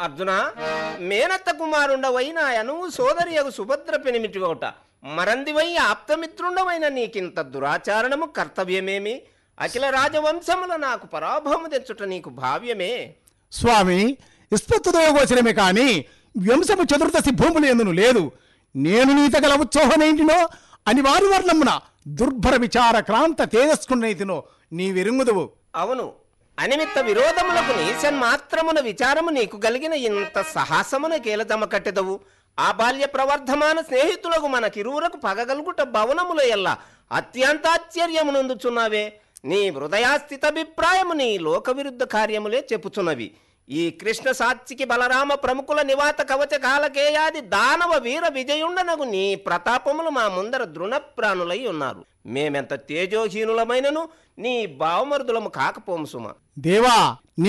అర్జున మేనత్త కుమారుండవై నా అనువు సోదరియగు సుభద్ర పెనిమిటి ఒకట మరందివై ఆప్తమిత్రుండవైన నీకింత దురాచారణము కర్తవ్యమేమి అఖిల రాజవంశముల నాకు పరాభవము తెచ్చుట నీకు భావ్యమే స్వామి ఇస్పత్తుదయోగోచరమే కాని వ్యంశము చతుర్దశి భూములు ఎందును లేదు నేను నీత గల ఉత్సోహనేంటినో అనివార్య వర్ణమున దుర్భర విచార క్రాంత తేజస్కున్నైతినో నీ వెరుంగుదువు అవును అనిమిత్త విరోధములకు నీసన్ మాత్రమున విచారము నీకు కలిగిన ఇంత సాహసమున కీలదమ కట్టెదవు ఆ బాల్య ప్రవర్ధమాన స్నేహితులకు మనకిరువురకు పగగలుగుట భవనముల ఎల్ల అత్యంతాశ్చర్యమునందుచున్నావే నీ హృదయాస్థితాభిప్రాయము నీ లోక విరుద్ధ కార్యములే చెప్పుచున్నవి ఈ కృష్ణ సాత్వికి బలరామ ప్రముఖుల నివాత కవచ కాలకేయాది దానవ వీర విజయుండనగు నీ ప్రతాపములు మా ముందర దృఢప్రాణులై ఉన్నారు మేమెంత తేజోహీనులమైనను నీ బావమరుదులము కాకపోము సుమ దేవా